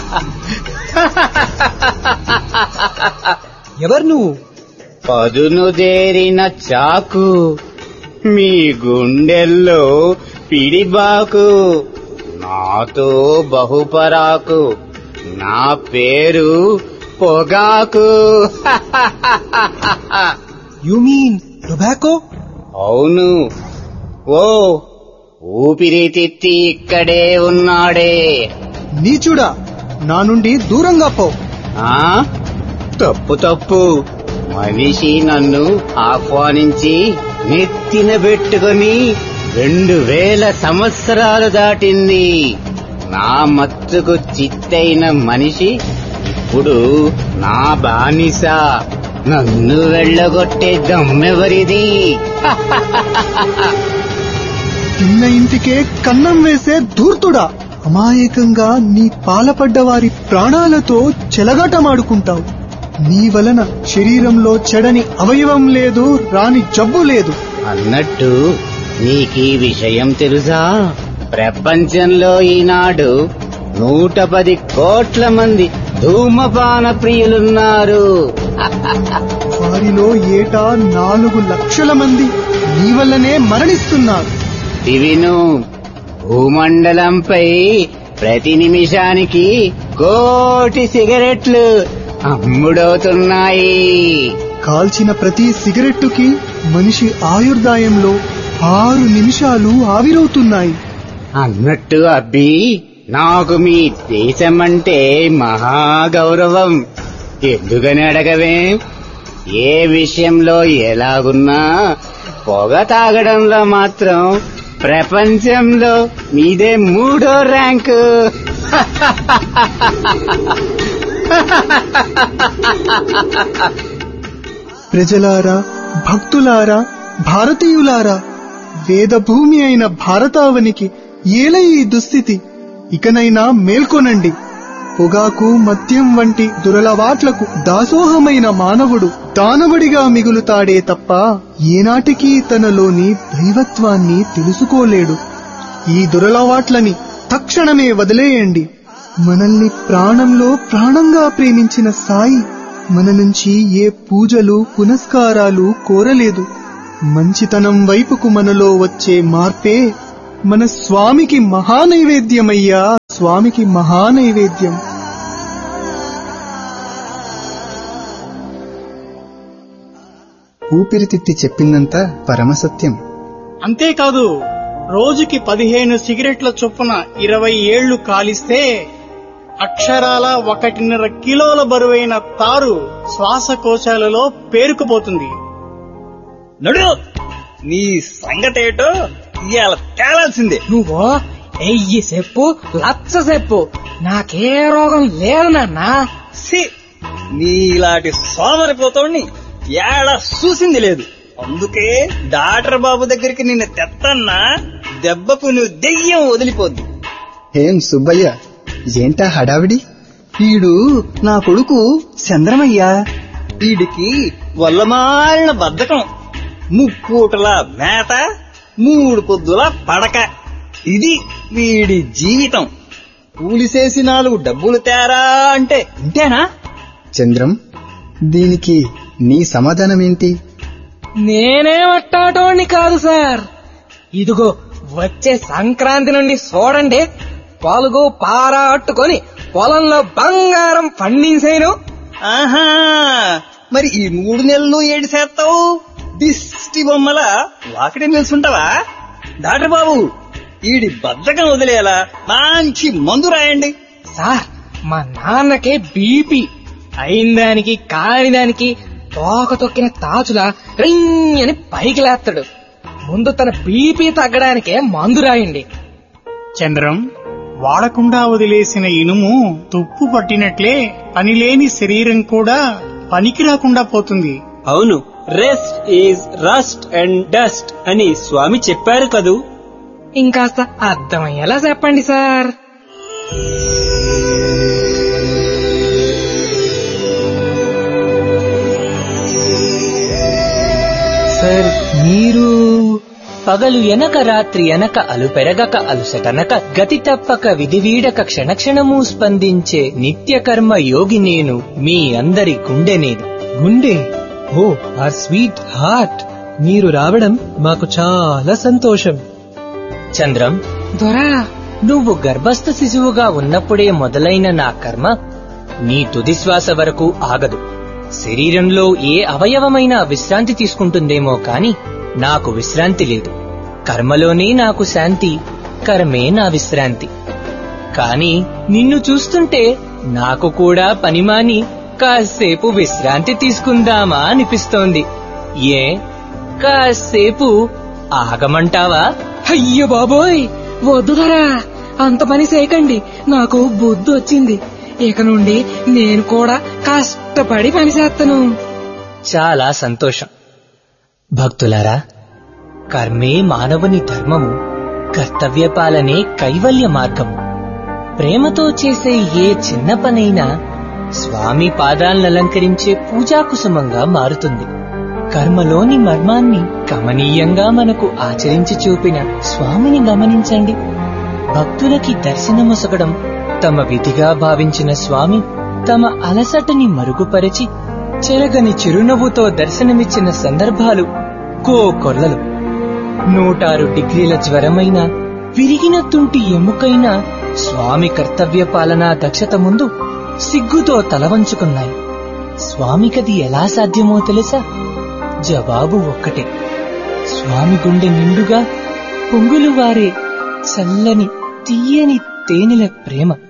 ఎవరు నువ్వు పదును దేరిన చాకు మీ గుండెల్లో పిడిబాకు నాతో బహుపరాకు నా పేరు పొగాకు యు మీన్ టొబాకో అవును ఓ ఊపిరితిత్తి ఇక్కడే ఉన్నాడే నీచుడా నా నుండి దూరంగా పో ఆ తప్పు తప్పు మనిషి నన్ను ఆహ్వానించి నెత్తిన పెట్టుకొని రెండు వేల సంవత్సరాలు దాటింది నా మత్తుకు చిత్తైన మనిషి ఇప్పుడు నా బానిస నన్ను వెళ్ళగొట్టే దమ్మెవరిది తిన్న ఇంటికే కన్నం వేసే ధూర్తుడా అమాయకంగా నీ పాలపడ్డ వారి ప్రాణాలతో చెలగాటమాడుకుంటావు నీ వలన శరీరంలో చెడని అవయవం లేదు రాని జబ్బు లేదు అన్నట్టు నీకీ విషయం తెలుసా ప్రపంచంలో ఈనాడు నూట పది కోట్ల మంది ధూమపాన ప్రియులున్నారు వారిలో ఏటా నాలుగు లక్షల మంది నీ వల్లనే మరణిస్తున్నారు విను భూమండలంపై ప్రతి నిమిషానికి కోటి సిగరెట్లు అమ్ముడవుతున్నాయి కాల్చిన ప్రతి సిగరెట్టుకి మనిషి ఆయుర్దాయంలో ఆరు నిమిషాలు ఆవిరవుతున్నాయి అన్నట్టు అబ్బి నాకు మీ దేశమంటే మహా గౌరవం ఎందుకని అడగవే ఏ విషయంలో ఎలాగున్నా పొగ తాగడంలో మాత్రం ప్రపంచంలో మీదే మూడో ర్యాంకు ప్రజలారా భక్తులారా భారతీయులారా వేదభూమి అయిన భారతావనికి ఏల ఈ దుస్థితి ఇకనైనా మేల్కొనండి పొగాకు మద్యం వంటి దురలవాట్లకు దాసోహమైన మానవుడు దానవుడిగా మిగులుతాడే తప్ప ఏనాటికి తనలోని దైవత్వాన్ని తెలుసుకోలేడు ఈ దురలవాట్లని తక్షణమే వదిలేయండి మనల్ని ప్రాణంలో ప్రాణంగా ప్రేమించిన సాయి మన నుంచి ఏ పూజలు పునస్కారాలు కోరలేదు మంచితనం వైపుకు మనలో వచ్చే మార్పే మన స్వామికి మహానైవేద్యమయ్యా స్వామికి మహానైవేద్యం ఊపిరితిత్తి చెప్పిందంతా పరమసత్యం అంతేకాదు రోజుకి పదిహేను సిగరెట్ల చొప్పున ఇరవై ఏళ్లు కాలిస్తే అక్షరాల ఒకటిన్నర కిలోల బరువైన తారు శ్వాసకోశాలలో పేరుకుపోతుంది నడు నీ సంగతేటో ఇవాళ తేలాల్సిందే నువ్వు ఎయ్యి చెప్పు లచ్చ చెప్పు నాకే రోగం లేదు నాన్న సి నీలాంటి సోమరిపోతోడిని ఏడ చూసింది లేదు అందుకే డాక్టర్ బాబు దగ్గరికి నిన్ను తెత్తన్నా దెబ్బకు నువ్వు దెయ్యం వదిలిపోద్ది ఏం సుబ్బయ్య ఏంటా హడావిడి ఈడు నా కొడుకు చంద్రమయ్యా వీడికి వల్లమాలిన బద్ధకం ముక్కూటల మేత మూడు పొద్దుల పడక ఇది వీడి జీవితం కూలిసేసి నాలుగు డబ్బులు తేరా అంటే ఇంతేనా చంద్రం దీనికి నీ సమాధానం ఏంటి నేనే అట్టాటోని కాదు సార్ ఇదిగో వచ్చే సంక్రాంతి నుండి చూడండి పొలుగు పారా అట్టుకొని పొలంలో బంగారం పండించేను ఆహా మరి ఈ మూడు నెలలు ఏడు చేస్తావు దిష్టి బొమ్మల వాకిటి నిల్చుంటావా డాక్టర్ బాబు ఈడి బద్ధకం వదిలేలా మంచి మందు రాయండి సార్ మా నాన్నకి బీపీ అయిన దానికి కాని దానికి తోక తొక్కిన తాచులా రింగ్ అని పైకి లేస్తాడు ముందు తన బీపీ తగ్గడానికే మందు రాయండి చంద్రం వాడకుండా వదిలేసిన ఇనుము తుప్పు పట్టినట్లే పనిలేని శరీరం కూడా పనికి రాకుండా పోతుంది అవును rest is rust and dust అని స్వామి చెప్పారు కదూ ఇంకాస్త అర్థమయ్యేలా చెప్పండి సార్ సార్ మీరు పగలు ఎనక రాత్రి ఎనక అలు పెరగక అలుసటనక గతి తప్పక విధివీడక క్షణక్షణము స్పందించే నిత్య కర్మ యోగి నేను మీ అందరి గుండె నేను గుండె ఓ ఆర్ స్వీట్ హార్ట్ మీరు రావడం మాకు చాలా సంతోషం చంద్రం దొరా నువ్వు గర్భస్థ శిశువుగా ఉన్నప్పుడే మొదలైన నా కర్మ నీ తుది శ్వాస వరకు ఆగదు శరీరంలో ఏ అవయవమైనా విశ్రాంతి తీసుకుంటుందేమో కాని నాకు విశ్రాంతి లేదు కర్మలోనే నాకు శాంతి కర్మే నా విశ్రాంతి కాని నిన్ను చూస్తుంటే నాకు కూడా పనిమాని కాసేపు విశ్రాంతి తీసుకుందామా అనిపిస్తోంది ఏ కాసేపు ఆగమంటావా అయ్యో బాబోయ్ వద్దు దొరా అంత పని చేయకండి నాకు బుద్ధి వచ్చింది ఇక నుండి నేను కూడా కష్టపడి పని చేస్తాను చాలా సంతోషం భక్తులారా కర్మే మానవుని ధర్మము కర్తవ్య పాలనే కైవల్య మార్గము ప్రేమతో చేసే ఏ చిన్న పనైనా స్వామి పాదాలనంకరించే పూజా కుసుమంగా మారుతుంది కర్మలోని మర్మాన్ని గమనీయంగా మనకు ఆచరించి చూపిన స్వామిని గమనించండి భక్తులకి దర్శనమొసగడం తమ విధిగా భావించిన స్వామి తమ అలసటని మరుగుపరిచి చెరగని చిరునవ్వుతో దర్శనమిచ్చిన సందర్భాలు కో కొర్లలు నూటారు డిగ్రీల జ్వరమైన విరిగిన తుంటి ఎముకైన స్వామి కర్తవ్య పాలనా దక్షత ముందు సిగ్గుతో తలవంచుకున్నాయి స్వామికది ఎలా సాధ్యమో తెలుసా జవాబు ఒక్కటే స్వామి గుండె నిండుగా పొంగులు వారే చల్లని తీయని తేనెల ప్రేమ